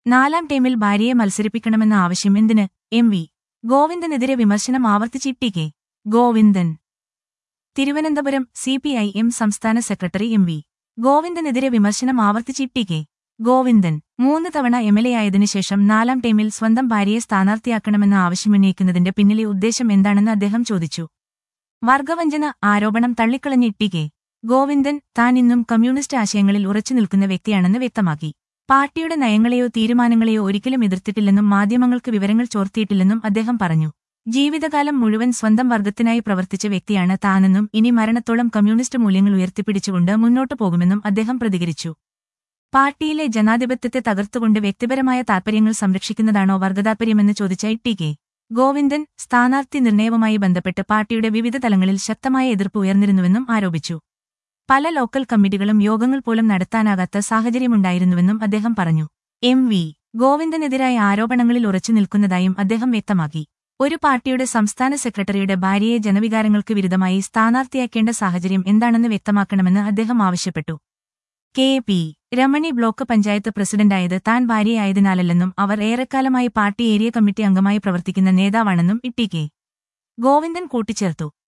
നാലാം ടൈമിൽ ഭാര്യയെ മത്സരിപ്പിക്കണമെന്ന ആവശ്യം എന്തിന് എം വി ഗോവിന്ദനെതിരെ വിമർശനം ആവർത്തിച്ച് T K Govindan Thiruvananthapuram C P I M സംസ്ഥാന സെക്രട്ടറി എം വി ഗോവിന്ദനെതിരെ വിമർശനം ആവർത്തിച്ച് ടി കെ ഗോവിന്ദൻ മൂന്ന് തവണ എംഎൽഎയായതിനു ശേഷം നാലാം ടൈമിൽ സ്വന്തം ഭാര്യയെ സ്ഥാനാർത്ഥിയാക്കണമെന്ന ആവശ്യമുന്നയിക്കുന്നതിന്റെ പിന്നിലെ ഉദ്ദേശം എന്താണെന്ന് അദ്ദേഹം ചോദിച്ചു വർഗവഞ്ചന ആരോപണം തള്ളിക്കളഞ്ഞ ടി കെ ഗോവിന്ദൻ താൻ ഇന്നും കമ്മ്യൂണിസ്റ്റ് ആശയങ്ങളിൽ ഉറച്ചു നിൽക്കുന്ന വ്യക്തിയാണെന്ന് വ്യക്തമാക്കി പാർട്ടിയുടെ നയങ്ങളെയോ തീരുമാനങ്ങളെയോ ഒരിക്കലും എതിർത്തിട്ടില്ലെന്നും മാധ്യമങ്ങൾക്ക് വിവരങ്ങൾ ചോർത്തിയിട്ടില്ലെന്നും അദ്ദേഹം പറഞ്ഞു ജീവിതകാലം മുഴുവൻ സ്വന്തം വർഗത്തിനായി പ്രവർത്തിച്ച വ്യക്തിയാണ് താനെന്നും ഇനി മരണത്തോളം കമ്മ്യൂണിസ്റ്റ് മൂല്യങ്ങൾ ഉയർത്തിപ്പിടിച്ചുകൊണ്ട് മുന്നോട്ടു പോകുമെന്നും അദ്ദേഹം പ്രതികരിച്ചു പാർട്ടിയിലെ ജനാധിപത്യത്തെ തകർത്തുകൊണ്ട് വ്യക്തിപരമായ താൽപര്യങ്ങൾ സംരക്ഷിക്കുന്നതാണോ വർഗതാൽപര്യമെന്ന് ചോദിച്ച ടി കെ ഗോവിന്ദൻ സ്ഥാനാർത്ഥി നിർണയവുമായി ബന്ധപ്പെട്ട് പാർട്ടിയുടെ വിവിധ തലങ്ങളിൽ ശക്തമായ എതിർപ്പ് ഉയർന്നിരുന്നുവെന്നും ആരോപിച്ചു പല ലോക്കൽ കമ്മിറ്റികളും യോഗങ്ങൾ പോലും നടത്താനാകാത്ത സാഹചര്യമുണ്ടായിരുന്നുവെന്നും അദ്ദേഹം പറഞ്ഞു എം വി ഗോവിന്ദനെതിരായ ആരോപണങ്ങളിൽ ഉറച്ചു നിൽക്കുന്നതായും അദ്ദേഹം വ്യക്തമാക്കി ഒരു പാർട്ടിയുടെ സംസ്ഥാന സെക്രട്ടറിയുടെ ഭാര്യയെ ജനവികാരങ്ങൾക്ക് വിരുദ്ധമായി സ്ഥാനാർത്ഥിയാക്കേണ്ട സാഹചര്യം എന്താണെന്ന് വ്യക്തമാക്കണമെന്ന് അദ്ദേഹം ആവശ്യപ്പെട്ടു K P Ramani block panchayat പ്രസിഡന്റായത് താൻ ഭാര്യയായതിനാലല്ലെന്നും അവർ ഏറെക്കാലമായി പാർട്ടി ഏരിയ കമ്മിറ്റി അംഗമായി പ്രവർത്തിക്കുന്ന നേതാവാണെന്നും ഇ ടി കെ ഗോവിന്ദൻ കൂട്ടിച്ചേർത്തു